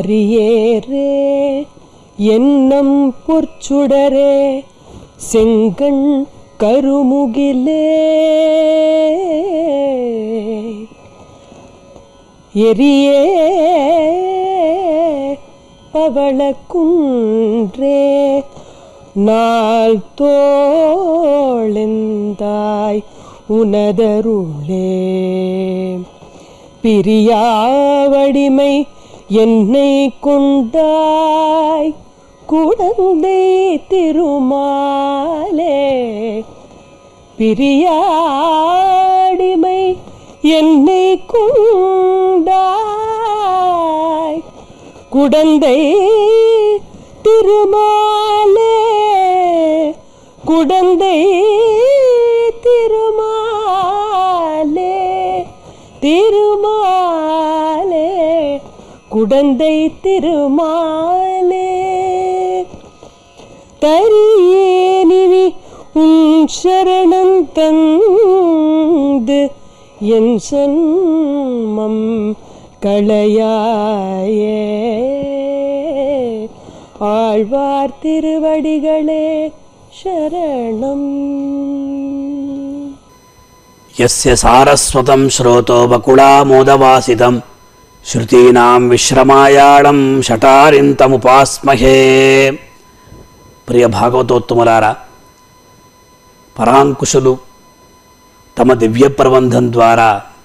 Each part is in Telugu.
அரியேரே எண்ணம் பொற்சுடரே செங்கண் கருமுகிலே எரியே பவளக்குன்றே நாள் தோளெந்தாய் உனதருளே பிரியாவடிமை என்னை கொண்டாய் குழந்தை திருமாலே பிரியாடிமை என்னை கொண்டாய் குடந்தை திருமாலே குடந்தை திருமாலே திருமாலே குடந்தை திருமாலே தரியேனினி உன் சரணம் தந்து என் சன்மம் களையாயே ஆழ்வார் திருவடிகளே சரணம் యస్య సారస్వతం శ్రోతో బకుళామోదవాసితం శృతీనాం విశ్రమాయాళం షటారింతముపాస్మహే ప్రియ భాగవతోత్తములారా పరాంకుశులు తమ దివ్య ప్రబంధం ద్వారా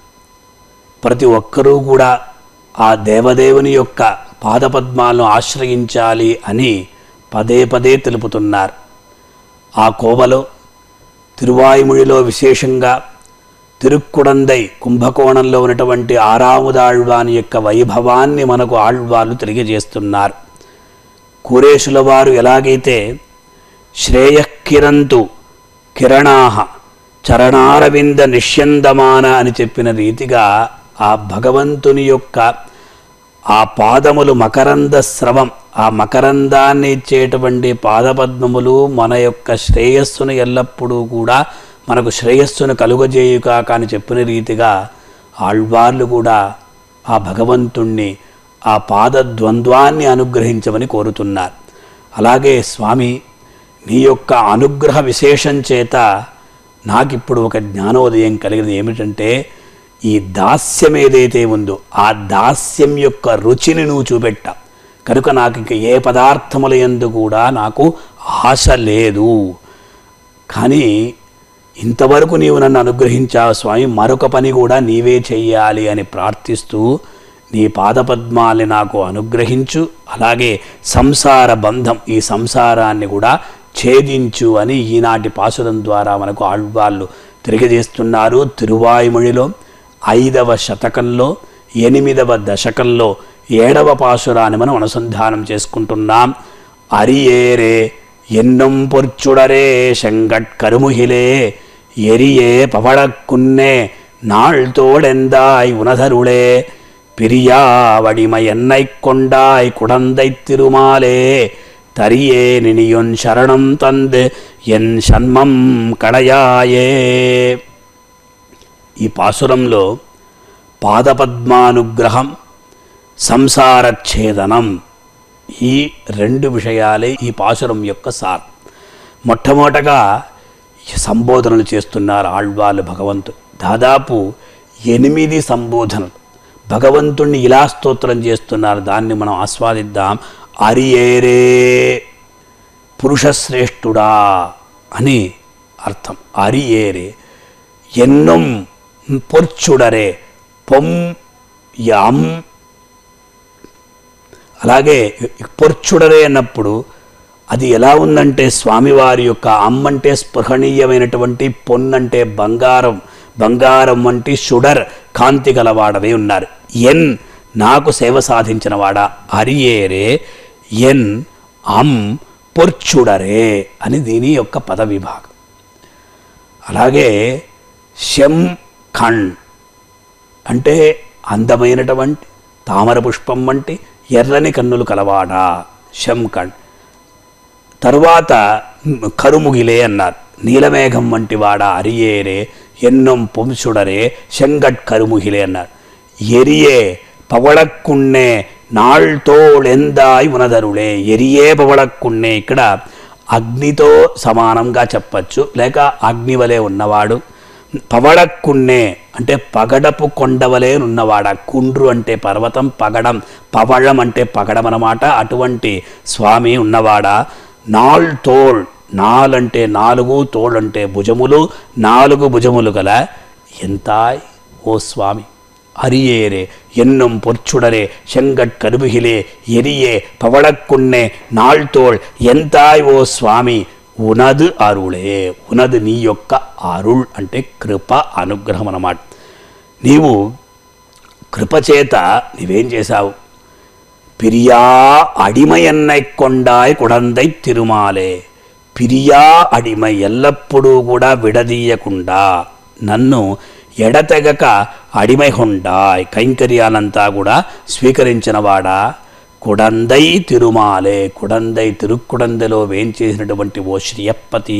ప్రతి ఒక్కరూ కూడా ఆ దేవదేవుని యొక్క పాదపద్మాలను ఆశ్రయించాలి అని పదే పదే తెలుపుతున్నారు ఆ కోవలో తిరువాయుముడిలో విశేషంగా తిరుక్కుడందై కుంభకోణంలో ఉన్నటువంటి ఆరాముదాళ్వాని యొక్క వైభవాన్ని మనకు ఆళ్వార్లు తెలియజేస్తున్నారు కురేషుల వారు ఎలాగైతే శ్రేయఃకిరంతు కిరణాహ చరణారవింద నిష్యందమాన అని చెప్పిన రీతిగా ఆ భగవంతుని యొక్క ఆ పాదములు మకరంద స్రవం ఆ మకరందాన్ని ఇచ్చేటువంటి పాదపద్మములు మన యొక్క శ్రేయస్సును ఎల్లప్పుడూ కూడా మనకు శ్రేయస్సును కలుగజేయుకాక అని చెప్పిన రీతిగా ఆళ్వార్లు కూడా ఆ భగవంతుణ్ణి ఆ పాదద్వంద్వాన్ని అనుగ్రహించమని కోరుతున్నారు అలాగే స్వామి నీ యొక్క అనుగ్రహ విశేషం చేత నాకిప్పుడు ఒక జ్ఞానోదయం కలిగినది ఏమిటంటే ఈ దాస్యం ఏదైతే ఉందో ఆ దాస్యం యొక్క రుచిని నువ్వు చూపెట్టా కనుక నాకు ఇంక ఏ పదార్థముల యందు కూడా నాకు ఆశ లేదు కానీ ఇంతవరకు నీవు నన్ను అనుగ్రహించావు స్వామి మరొక పని కూడా నీవే చెయ్యాలి అని ప్రార్థిస్తూ నీ పాదపద్మాల్ని నాకు అనుగ్రహించు అలాగే సంసార బంధం ఈ సంసారాన్ని కూడా ఛేదించు అని ఈనాటి పాసురం ద్వారా మనకు ఆళ్వాళ్ళు తెలియజేస్తున్నారు తిరువాయుమొழிలో ఐదవ శతకంలో ఎనిమిదవ దశకంలో ఏడవ పాసురాన్ని మనం అనుసంధానం చేసుకుంటున్నాం అరియేరే ఎన్నం పొర్చుడరే செங்கட் கருமுகிலே எரியே பவழக்குன்னே நாள் தோடெந்தாய் உனதருளே பிரியா வடிமை என்னைக் கொண்டாய் குடந்தை திருமாலே தரியே நினியொன் சரணம் தந்து ఎన్ షణ్మం కడయాయే ఈ పాసురంలో పాదపద్మానుగ్రహం సంసారఛేదనం ఈ రెండు విషయాలే ఈ పాసురం యొక్క సార్ మొట్టమొదటగా సంబోధనలు చేస్తున్నారు ఆళ్వాళ్ళు భగవంతుడు దాదాపు ఎనిమిది సంబోధనలు భగవంతుణ్ణి ఇలా స్తోత్రం చేస్తున్నారు దాన్ని మనం ఆస్వాదిద్దాం అరియేరే పురుషశ్రేష్ఠుడా అని అర్థం అరియేరే ఎన్నం పొర్చుడరే పొం యం అలాగే పొర్చుడరే అన్నప్పుడు అది ఎలా ఉందంటే స్వామివారి యొక్క అమ్మంటే స్పృహణీయమైనటువంటి పొన్నంటే బంగారం బంగారం వంటి షుడర్ కాంతి గలవాడవే ఉన్నారు ఎన్ నాకు సేవ సాధించిన వాడా అరియేరే ఎన్ అం పొర్చుడరే అని దీని యొక్క పద విభాగం అలాగే శం ఖండ్ అంటే అందమైనటువంటి తామర పుష్పం వంటి ఎర్రని కన్నులు కలవాడా శంకణ్ తరువాత కరుముగిలే అన్నారు నీలమేఘం వంటి వాడ అరియేరే ఎన్నం పొంసుడరే శంగట్ కరుముగిలే అన్నారు ఎరియే పవళక్కున్నే నాళ్తోళ్ ఎందాయ్ ఉనదరులే ఎరియే పవళక్కున్నే ఇక్కడ అగ్నితో సమానంగా చెప్పచ్చు లేక అగ్ని వలె ఉన్నవాడు పవళక్కున్నే అంటే పగడపు కొండవలే ఉన్నవాడ కుండ్రు అంటే పర్వతం పగడం పవళం అంటే పగడం అన్నమాట అటువంటి స్వామి ఉన్నవాడా నాల్ తోల్ నాలంటే నాలుగు తోళ్ళంటే భుజములు నాలుగు భుజములు గల ఎంతాయ్ ఓ స్వామి அரியேரே என்னும் பொற்சுடரே செங்கட் கருபுகிலே எரியே பவளக்குன்னே நாள்தோள் ఎంతాయ్ ఓ స్వామి ఉనదు అరుళే ఉనదు నీ యొక్క అరుళ్ అంటే కృప అనుగ్రహం అన్నమాట నీవు కృపచేత నీవేం చేశావు పిరియా అడిమై ఎన్నై కొండాయ్ కుడందై తిరుమాలే పిరియా అడిమై ఎల్లప్పుడూ కూడా విడదీయకుండా నన్ను ఎడతెగక అడిమై హొండాయ్ కైంకర్యాలంతా కూడా స్వీకరించినవాడా కుడందై తిరుమాలే కుడందై తిరుక్కుడందలో వేంచేసినటువంటి ఓ శ్రీయప్పతి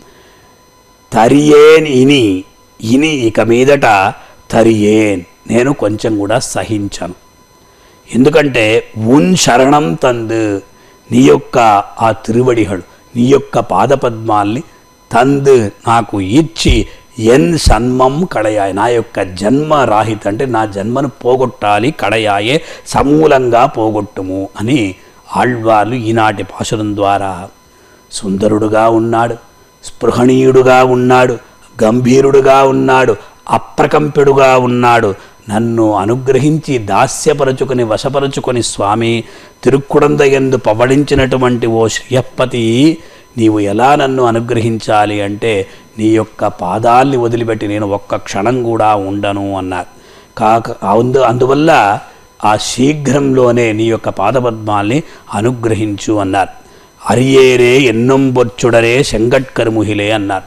తరియేన్ ఇని ఇని ఇక మీదట తరియేన్ నేను కొంచెం కూడా సహించను ఎందుకంటే ఉన్ శరణం తందు నీ యొక్క ఆ తిరువడిహడు నీ యొక్క పాదపద్మాల్ని తందు నాకు ఇచ్చి ఎన్ సన్మం కడయాయి నా యొక్క జన్మ రాహిత అంటే నా జన్మను పోగొట్టాలి కడయాయే సమూలంగా పోగొట్టుము అని ఆళ్వార్లు ఈనాటి పాశురం ద్వారా సుందరుడుగా ఉన్నాడు స్పృహణీయుడుగా ఉన్నాడు గంభీరుడుగా ఉన్నాడు అప్రకంపిడుగా ఉన్నాడు నన్ను అనుగ్రహించి దాస్యపరచుకొని వశపరచుకొని స్వామి తిరుక్కుడందయందు పవడించినటువంటి ఓ శ్రీయప్పతి నీవు ఎలా నన్ను అనుగ్రహించాలి అంటే నీ యొక్క పాదాల్ని వదిలిపెట్టి నేను ఒక్క క్షణం కూడా ఉండను అన్నారు కాక అందు అందువల్ల ఆ శీఘ్రంలోనే నీ యొక్క పాదపద్మాల్ని అనుగ్రహించు అన్నారు అరియేరే ఎన్నం బొచ్చుడరే శంగట్కర్ముహిలే అన్నారు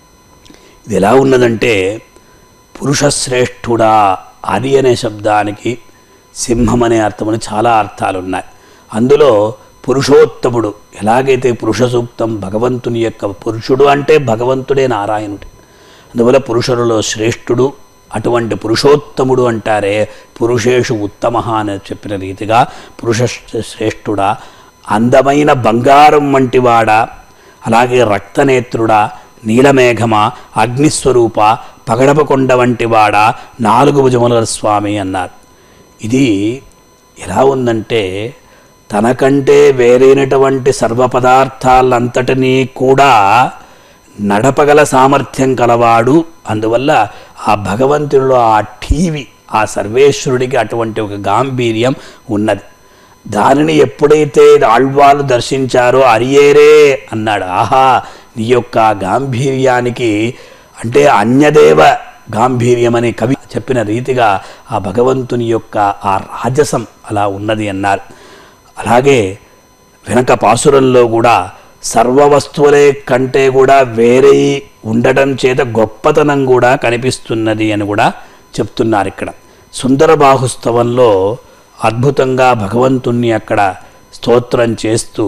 ఇది ఎలా ఉన్నదంటే పురుషశ్రేష్ఠుడా అరి అనే శబ్దానికి సింహం అనే అర్థమని చాలా అర్థాలు ఉన్నాయి అందులో పురుషోత్తముడు ఎలాగైతే పురుష సూక్తం భగవంతుని యొక్క పురుషుడు అంటే భగవంతుడే నారాయణుడు అందువల్ల పురుషులలో శ్రేష్ఠుడు అటువంటి పురుషోత్తముడు అంటారే పురుషేషు ఉత్తమ అని చెప్పిన రీతిగా పురుష శ్రేష్ఠుడా అందమైన బంగారం వంటివాడా అలాగే రక్తనేత్రుడా నీలమేఘమా అగ్నిస్వరూప పగడపకొండ వంటివాడా నాలుగు భుజముల స్వామి అన్నారు ఇది ఎలా ఉందంటే తనకంటే వేరైనటువంటి సర్వ పదార్థాలంతటినీ కూడా నడపగల సామర్థ్యం కలవాడు అందువల్ల ఆ భగవంతుడిలో ఆ టీవీ ఆ సర్వేశ్వరుడికి అటువంటి ఒక గాంభీర్యం ఉన్నది దానిని ఎప్పుడైతే ఆళ్వాలు దర్శించారో అరియేరే అన్నాడు ఆహా నీ యొక్క గాంభీర్యానికి అంటే అన్యదేవ గాంభీర్యమని కవి చెప్పిన రీతిగా ఆ భగవంతుని యొక్క ఆ రాజసం అలా ఉన్నది అన్నారు అలాగే వెనక పాసురంలో కూడా సర్వ వస్తువులే కంటే కూడా వేరే ఉండటం చేత గొప్పతనం కూడా కనిపిస్తున్నది అని కూడా చెప్తున్నారు ఇక్కడ సుందర బాహుస్తవంలో అద్భుతంగా భగవంతుణ్ణి అక్కడ స్తోత్రం చేస్తూ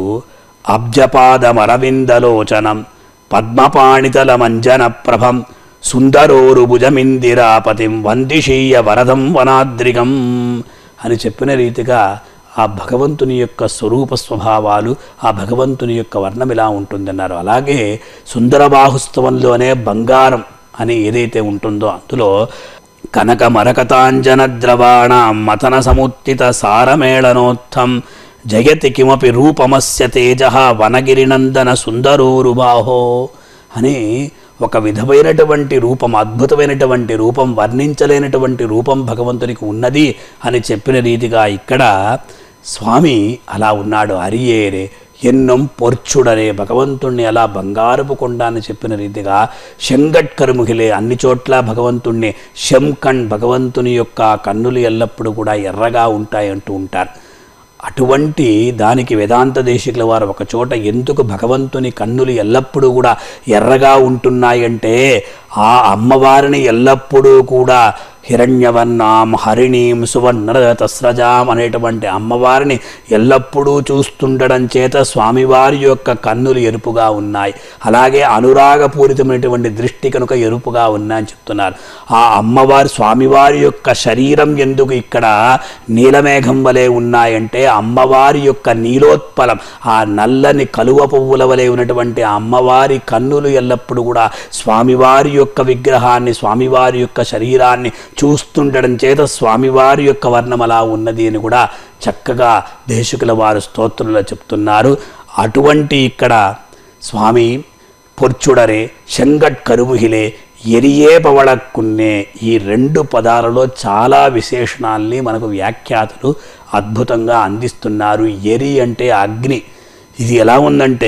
అబ్జపాదమరవిందలోచనం పద్మపాణితల మంజన ప్రభం సుందరోరు భుజమిందిరాపతిం వందిషీయ వరదం వనాద్రిగం అని చెప్పిన రీతిగా ఆ భగవంతుని యొక్క స్వరూప స్వభావాలు ఆ భగవంతుని యొక్క వర్ణం ఇలా ఉంటుందన్నారు అలాగే సుందరబాహుస్తవంలోనే బంగారం అని ఏదైతే ఉంటుందో అందులో కనక మరకతాంజన ద్రవాణం మతన సముత్తిత సారమేళనోత్థం జయతి కిమపి రూపమస్య తేజ వనగిరినందన సుందరోరుబాహో అని ఒక విధమైనటువంటి రూపం అద్భుతమైనటువంటి రూపం వర్ణించలేనటువంటి రూపం భగవంతునికి ఉన్నది అని చెప్పిన రీతిగా ఇక్కడ స్వామి అలా ఉన్నాడు అరియేరే ఎన్నం పొర్చుడనే భగవంతుణ్ణి అలా బంగారపు కొండ అని చెప్పిన రీతిగా శంగట్కరుముఖిలే అన్ని చోట్ల భగవంతుణ్ణి శంకణ్ భగవంతుని యొక్క కన్నులు ఎల్లప్పుడూ కూడా ఎర్రగా ఉంటాయి అంటూ ఉంటారు అటువంటి దానికి వేదాంత దేశికుల వారు ఒక చోట ఎందుకు భగవంతుని కన్నులు ఎల్లప్పుడూ కూడా ఎర్రగా ఉంటున్నాయంటే ఆ అమ్మవారిని ఎల్లప్పుడూ కూడా హిరణ్యవర్ణాం హరిణీం సువర్ణరతస్రజాం అనేటువంటి అమ్మవారిని ఎల్లప్పుడూ చూస్తుండడం చేత స్వామివారి యొక్క కన్నులు ఎరుపుగా ఉన్నాయి అలాగే అనురాగపూరితమైనటువంటి దృష్టి కనుక ఎరుపుగా ఉన్నాయని చెప్తున్నారు ఆ అమ్మవారి స్వామివారి యొక్క శరీరం ఎందుకు ఇక్కడ నీలమేఘం వలె ఉన్నాయంటే అమ్మవారి యొక్క నీలోత్పలం ఆ నల్లని కలువ పువ్వుల వలె ఉన్నటువంటి ఆ అమ్మవారి కన్నులు ఎల్లప్పుడూ కూడా స్వామివారి యొక్క విగ్రహాన్ని స్వామివారి యొక్క శరీరాన్ని చూస్తుండడం చేత స్వామివారి యొక్క వర్ణం అలా ఉన్నది అని కూడా చక్కగా దేశకుల వారు స్తోత్రంలో చెప్తున్నారు అటువంటి ఇక్కడ స్వామి పొర్చుడరే శంగట్ కరుముహిలే ఎరియే పవళక్కున్నే ఈ రెండు పదాలలో చాలా విశేషణాల్ని మనకు వ్యాఖ్యాతులు అద్భుతంగా అందిస్తున్నారు ఎరి అంటే అగ్ని ఇది ఎలా ఉందంటే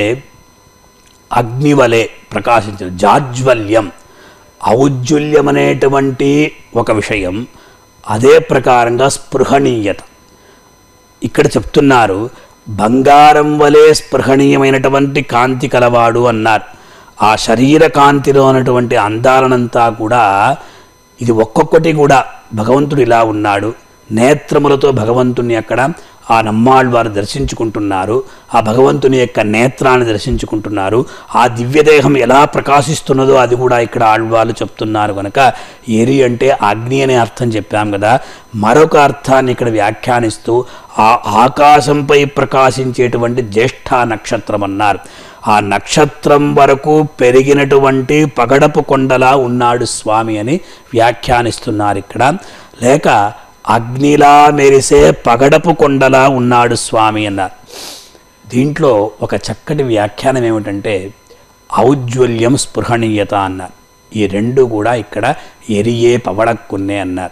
అగ్ని వలె ప్రకాశించిన జాజ్వల్యం ఔజ్వల్యం అనేటువంటి ఒక విషయం అదే ప్రకారంగా స్పృహణీయత ఇక్కడ చెప్తున్నారు బంగారం వలె స్పృహణీయమైనటువంటి కాంతి కలవాడు అన్నారు ఆ శరీర కాంతిలో ఉన్నటువంటి అందాలనంతా కూడా ఇది ఒక్కొక్కటి కూడా భగవంతుడు ఇలా ఉన్నాడు నేత్రములతో భగవంతుని అక్కడ ఆ నమ్మాళ్ళవారు దర్శించుకుంటున్నారు ఆ భగవంతుని యొక్క నేత్రాన్ని దర్శించుకుంటున్నారు ఆ దివ్యదేహం ఎలా ప్రకాశిస్తున్నదో అది కూడా ఇక్కడ ఆళ్వాళ్ళు చెప్తున్నారు కనుక ఎరి అంటే అగ్ని అనే అర్థం చెప్పాం కదా మరొక అర్థాన్ని ఇక్కడ వ్యాఖ్యానిస్తూ ఆ ఆకాశంపై ప్రకాశించేటువంటి జ్యేష్ఠ నక్షత్రం అన్నారు ఆ నక్షత్రం వరకు పెరిగినటువంటి పగడపు కొండలా ఉన్నాడు స్వామి అని వ్యాఖ్యానిస్తున్నారు ఇక్కడ లేక అగ్నిలా మెరిసే పగడపు కొండలా ఉన్నాడు స్వామి అన్నారు దీంట్లో ఒక చక్కటి వ్యాఖ్యానం ఏమిటంటే ఔజ్వల్యం స్పృహణీయత అన్నారు ఈ రెండు కూడా ఇక్కడ ఎరియే పవడక్కున్నే అన్నారు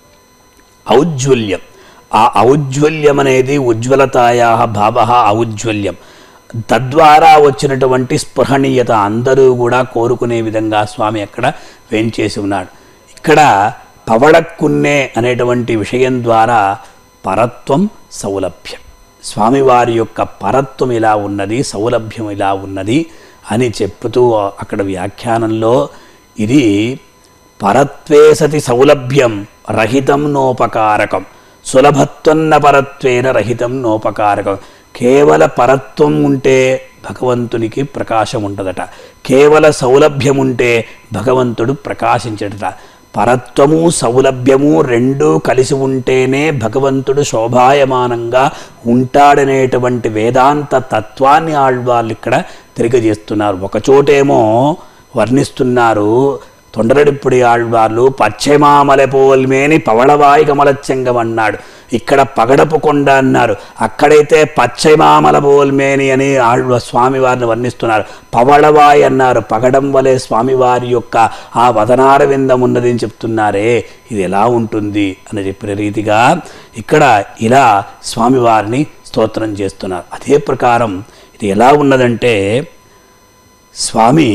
ఔజ్వల్యం ఆ ఔజ్వల్యం అనేది ఉజ్వలతాయా భావ ఔజ్వల్యం తద్వారా వచ్చినటువంటి స్పృహణీయత అందరూ కూడా కోరుకునే విధంగా స్వామి అక్కడ వేంచేసి ఉన్నాడు ఇక్కడ పవళక్కున్నే అనేటువంటి విషయం ద్వారా పరత్వం సౌలభ్యం స్వామివారి యొక్క పరత్వం ఇలా ఉన్నది సౌలభ్యం ఇలా ఉన్నది అని చెప్తూ అక్కడ వ్యాఖ్యానంలో ఇది పరత్వే సతి సౌలభ్యం రహితం నోపకారకం సులభత్వన్న పరత్వేన రహితం నోపకారకం కేవల పరత్వం ఉంటే భగవంతునికి ప్రకాశం ఉంటుందట కేవల సౌలభ్యం ఉంటే భగవంతుడు ప్రకాశించడట పరత్వము సౌలభ్యము రెండూ కలిసి ఉంటేనే భగవంతుడు శోభాయమానంగా ఉంటాడనేటువంటి వేదాంత తత్వాన్ని ఆళ్వాళ్ళు ఇక్కడ తెలియజేస్తున్నారు ఒకచోటేమో వర్ణిస్తున్నారు తొండరడిప్పుడి ఆళ్వార్లు పశ్చిమామల పోల్మేని పవళవాయి కమలచ్చంగం అన్నాడు ఇక్కడ పగడపు కొండ అన్నారు అక్కడైతే పశ్చిమామల పోల్మేని అని ఆళ్వ స్వామివారిని వర్ణిస్తున్నారు పవళవాయి అన్నారు పగడం వలె స్వామివారి యొక్క ఆ వదనార విందం ఉన్నది అని చెప్తున్నారే ఇది ఎలా ఉంటుంది అని చెప్పిన రీతిగా ఇక్కడ ఇలా స్వామివారిని స్తోత్రం చేస్తున్నారు అదే ప్రకారం ఇది ఎలా ఉన్నదంటే స్వామి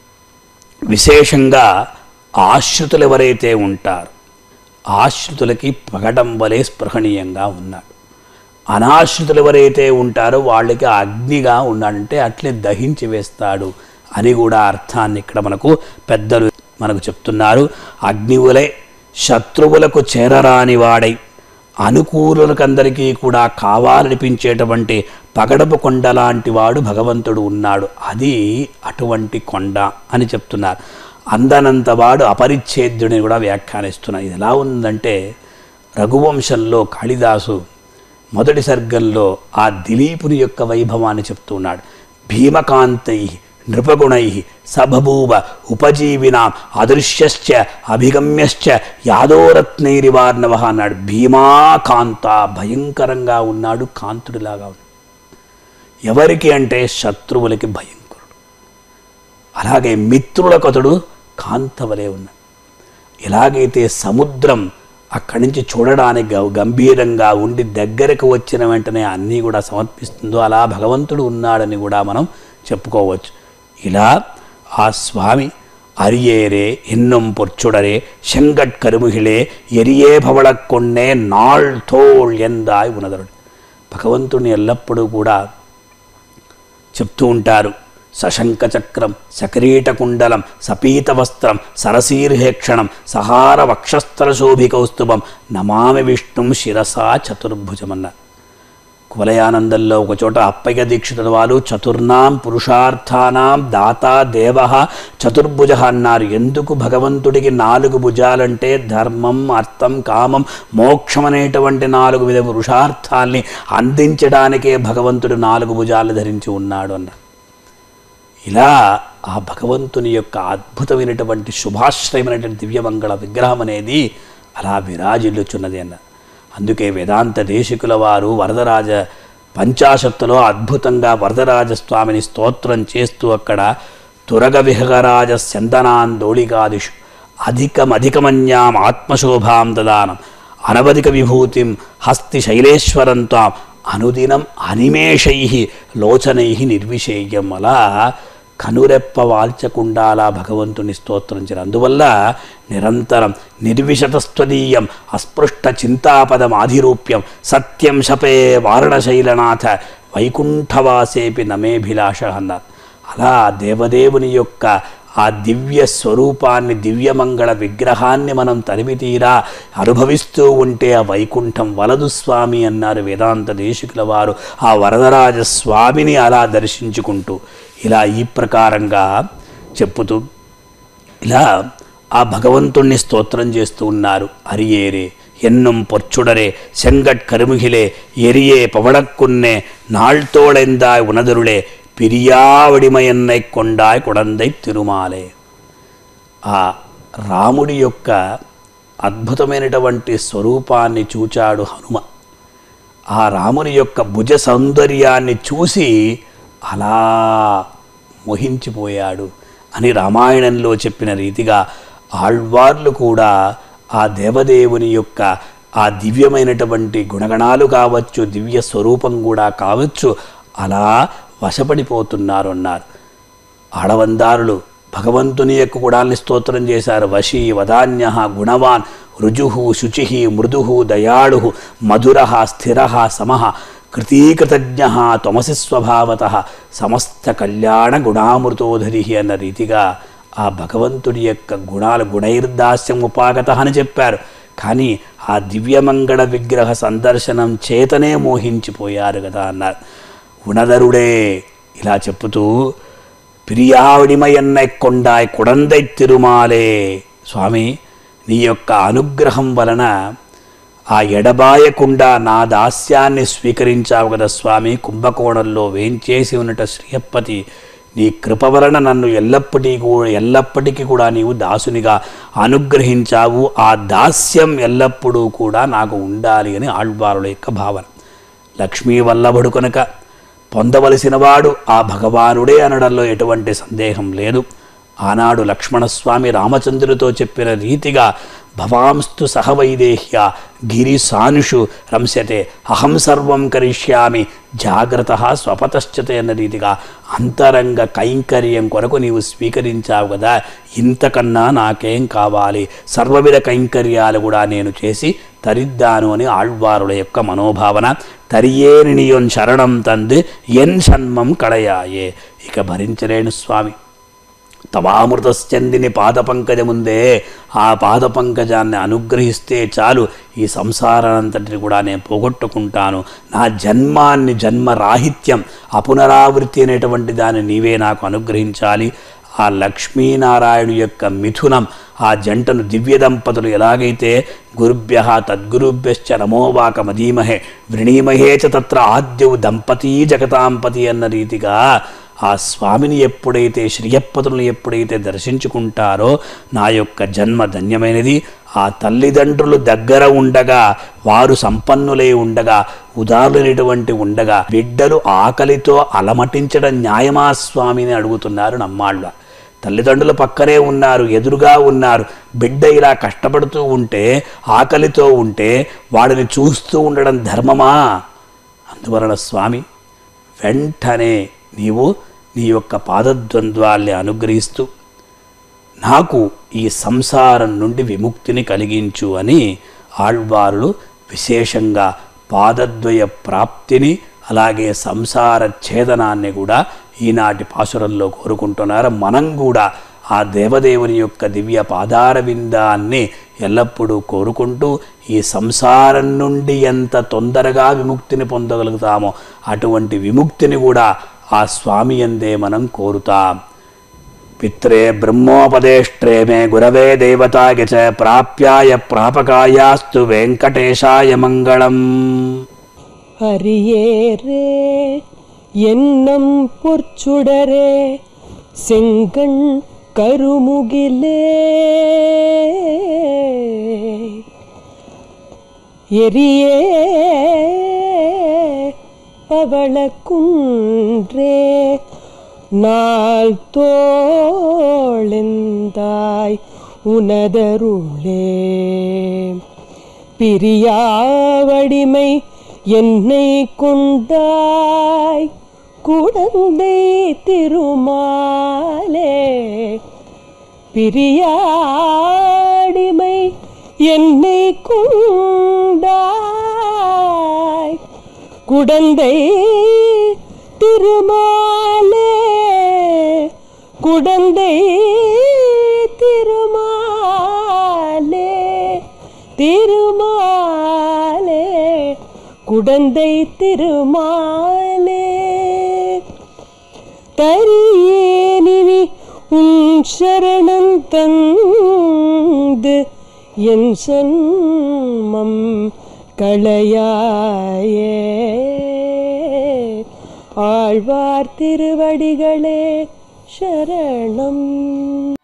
విశేషంగా ఆశ్రితులు ఎవరైతే ఉంటారు ఆశ్రితులకి పగడం వలె స్పృహణీయంగా ఉన్నాడు అనాశ్రితులు ఎవరైతే ఉంటారో వాళ్ళకి అగ్నిగా ఉన్నాడంటే అట్లే దహించి వేస్తాడు అని కూడా అర్థాన్ని ఇక్కడ మనకు పెద్దలు మనకు చెప్తున్నారు అగ్నివులై శత్రువులకు చేరరాని వాడై అనుకూలులకందరికీ కూడా కావాలనిపించేటువంటి పగడపు కొండ లాంటి వాడు భగవంతుడు ఉన్నాడు అది అటువంటి కొండ అని చెప్తున్నారు అందనంత వాడు అపరిచ్ఛేద్యుడిని కూడా వ్యాఖ్యానిస్తున్నారు ఇది ఎలా ఉందంటే రఘువంశంలో కాళిదాసు మొదటి సర్గంలో ఆ దిలీపుని యొక్క వైభవాన్ని చెప్తున్నాడు భీమకాంతై నృపగుణై సబభూవ ఉపజీవినా అదృశ్యశ్చ అభిగమ్యశ్చ యాదోరత్నైరివార్ణవ అన్నాడు భీమాకాంత భయంకరంగా ఉన్నాడు కాంతుడిలాగా ఉన్నాడు ఎవరికి అంటే శత్రువులకి భయంకరుడు అలాగే మిత్రులకతడు కాంతవలే ఉన్నాడు ఎలాగైతే సముద్రం అక్కడి నుంచి చూడడానికి గ- గంభీరంగా ఉండి దగ్గరకు వచ్చిన వెంటనే అన్నీ కూడా సమర్పిస్తుందో అలా భగవంతుడు ఉన్నాడని కూడా మనం చెప్పుకోవచ్చు ఇలా ఆ స్వామి అరియేరే ఎన్నం పొర్చుడరే శంగట్ కరుముహిళే ఎరియే భవళక్కొన్నే నాళ్ తోళ్ ఎందాయ్ ఉన్నదరుడు భగవంతుని ఎల్లప్పుడూ కూడా చెప్తూ ఉంటారు సశంఖచక్రం సకిరీటకుండలం సపీతవస్త్రం సరసీర్హేక్షణం సహార వక్షస్థల శోభికౌస్తుభం నమామి విష్ణుం శిరసా చతుర్భుజమన్నారు కువలయానందంలో ఒక చోట అప్పయ్య దీక్షితుల వారు చతుర్నాం పురుషార్థానాం దాతా దేవ చతుర్భుజ అన్నారు ఎందుకు భగవంతుడికి నాలుగు భుజాలంటే ధర్మం అర్థం కామం మోక్షం అనేటువంటి నాలుగు విధ పురుషార్థాల్ని అందించడానికే భగవంతుడు నాలుగు భుజాలు ధరించి ఉన్నాడు అన్నారు ఇలా ఆ భగవంతుని యొక్క అద్భుతమైనటువంటి శుభాశ్రయమైనటువంటి దివ్యమంగళ విగ్రహం అనేది అలా విరాజిల్లుచున్నది అన్న అందుకే వేదాంత దేశికుల వారు వరదరాజ పంచాశత్తులో అద్భుతంగా వరదరాజ స్వామిని స్తోత్రం చేస్తూ అక్కడ తురగ విహగరాజ చందనాందోళికాదిషు అధికమధికమన్యాం ఆత్మశోభాం దదానం అనవధిక విభూతిం హస్తి శైలేశ్వరంతో అనుదినం అనిమేషై లోచనై నిర్విషేయం అలా కనురెప్ప వాల్చకుండా అలా భగవంతుని స్తోత్రించారు అందువల్ల నిరంతరం నిర్విశతస్త్వదీయం అస్పృష్ట చింతాపదం ఆధిరూప్యం సత్యం శపే వారణశైలనాథ వైకుంఠవాసేపి నమేభిలాష అన్నారు అలా దేవదేవుని యొక్క ఆ దివ్య స్వరూపాన్ని దివ్యమంగళ విగ్రహాన్ని మనం తరిమి తీరా అనుభవిస్తూ ఉంటే ఆ వైకుంఠం వలదు స్వామి అన్నారు వేదాంత దేశికుల వారు ఆ వరదరాజ స్వామిని అలా దర్శించుకుంటూ ఇలా ఈ ప్రకారంగా చెప్పుతూ ఇలా ఆ భగవంతుణ్ణి స్తోత్రం చేస్తూ ఉన్నారు అరియేరే ఎన్నుం పొర్చుడరే செங்கட் கருமுகிலே எரியே பவளக்குன்னே நாள்தோಳೆಂದಾய் உணதருளே పిరియావడిమయన్నై కొండాయ్ కొడందై తిరుమాలే ఆ రాముడి యొక్క అద్భుతమైనటువంటి స్వరూపాన్ని చూచాడు హనుమ ఆ రాముని యొక్క భుజ సౌందర్యాన్ని చూసి అలా మోహించిపోయాడు అని రామాయణంలో చెప్పిన రీతిగా ఆళ్వార్లు కూడా ఆ దేవదేవుని యొక్క ఆ దివ్యమైనటువంటి గుణగణాలు కావచ్చు దివ్య స్వరూపం కూడా కావచ్చు అలా వశపడిపోతున్నారు అన్నారు ఆడవందారులు భగవంతుని యొక్క గుణాల్ని స్తోత్రం చేశారు వశీ వదాన్య గుణవాన్ రుజు శుచి మృదు దయాళు మధుర స్థిర సమ కృతీకృతజ్ఞ త్వమసి స్వభావత సమస్త కళ్యాణ గుణామృతోధరి అన్న రీతిగా ఆ భగవంతుడి యొక్క గుణాలు గుణైర్దాస్యం ఉపాగత అని చెప్పారు కానీ ఆ దివ్యమంగళ విగ్రహ సందర్శనం చేతనే మోహించిపోయారు కదా అన్నారు ఉణదరుడే ఇలా చెప్పుతూ పిరియావిడిమయన్నై కొండాయ్ కుడందై తిరుమాలే స్వామి నీ యొక్క అనుగ్రహం వలన ఆ ఎడబాయకుండా నా దాస్యాన్ని స్వీకరించావు కదా స్వామి కుంభకోణంలో వేంచేసి ఉన్నట శ్రీయప్పతి నీ కృప వలన నన్ను ఎల్లప్పటికీ కూడా ఎల్లప్పటికీ కూడా నీవు దాసునిగా అనుగ్రహించావు ఆ దాస్యం ఎల్లప్పుడూ కూడా నాకు ఉండాలి అని ఆళ్వారుల యొక్క భావన లక్ష్మీ వల్లభుడు కనుక పొందవలసినవాడు ఆ భగవానుడే అనడంలో ఎటువంటి సందేహం లేదు ఆనాడు లక్ష్మణస్వామి రామచంద్రుడితో చెప్పిన రీతిగా భవాంస్తు సహవైదేహ్య గిరిసానుషు రంస్యతే అహం సర్వం కరిష్యామి జాగ్రత్త స్వపతశ్చతే అన్న రీతిగా అంతరంగ కైంకర్యం కొరకు నీవు స్వీకరించావు కదా ఇంతకన్నా నాకేం కావాలి సర్వవిధ కైంకర్యాలు కూడా నేను చేసి తరిద్దాను అని ఆళ్వారుల యొక్క మనోభావన తరియేనియొన్ శరణం తందు ఎన్ షణ్మం కడయాయే ఇక భరించలేను స్వామి తవామృతశ్చందిని పాదపంకజముందే ఆ పాదపంకజాన్ని అనుగ్రహిస్తే చాలు ఈ సంసారానంతటిని కూడా నేను పోగొట్టుకుంటాను నా జన్మాన్ని జన్మరాహిత్యం అపునరావృత్తి అనేటువంటి దాన్ని నీవే నాకు అనుగ్రహించాలి ఆ లక్ష్మీనారాయణు యొక్క మిథునం ఆ జంటను దివ్య దంపతులు ఎలాగైతే గురుభ్య తద్గురుభ్యశ్చ నమోవాక మదీమహే వృణీమహే చ తత్ర ఆద్యవు దంపతీ జగతాంపతి అన్న రీతిగా ఆ స్వామిని ఎప్పుడైతే శ్రీయప్పతులను ఎప్పుడైతే దర్శించుకుంటారో నా యొక్క జన్మ ధన్యమైనది ఆ తల్లిదండ్రులు దగ్గర ఉండగా వారు సంపన్నులై ఉండగా ఉదారులైనటువంటి ఉండగా బిడ్డలు ఆకలితో అలమటించడం న్యాయమా స్వామిని అడుగుతున్నారు నమ్మాళ్ళ తల్లిదండ్రులు పక్కనే ఉన్నారు ఎదురుగా ఉన్నారు బిడ్డ ఇలా కష్టపడుతూ ఉంటే ఆకలితో ఉంటే వాడిని చూస్తూ ఉండడం ధర్మమా అందువలన స్వామి వెంటనే నీవు నీ యొక్క పాదద్వంద్వాల్ని అనుగ్రహిస్తూ నాకు ఈ సంసారం నుండి విముక్తిని కలిగించు అని ఆళ్వారులు విశేషంగా పాదద్వయ ప్రాప్తిని అలాగే సంసార ఛేదనాన్ని కూడా ఈనాటి పాసురంలో కోరుకుంటున్నారు మనం కూడా ఆ దేవదేవుని యొక్క దివ్య పాదార విందాన్ని ఎల్లప్పుడూ కోరుకుంటూ ఈ సంసారం నుండి ఎంత తొందరగా విముక్తిని పొందగలుగుతామో అటువంటి విముక్తిని కూడా ఆ స్వామి అందే మనం కోరుతాం పిత్రే బ్రహ్మోపదేష్ట్రే మే గురవే దేవతాయ చ ప్రాప్యాయ ప్రాపకాయాస్తు వెంకటేశాయ మంగళం அரியேரே எண்ணம் பொற்சுடரே செங்கண் கருமுகிலே எரியே பவளக்குன்றே நாள் தோளெந்தாய் உனதருளே பிரியாவடிமை என்னை கொண்டாய் குடந்தை திருமாலே பிரியாடிமை என்னை கொண்டாய் குடந்தை திருமாலே குடந்தை திருமாலே திருமாலே குடந்தை திருமாலே தரியேனினி உன் சரணம் தந்து என் சன்மம் களையாயே ஆழ்வார் திருவடிகளே சரணம்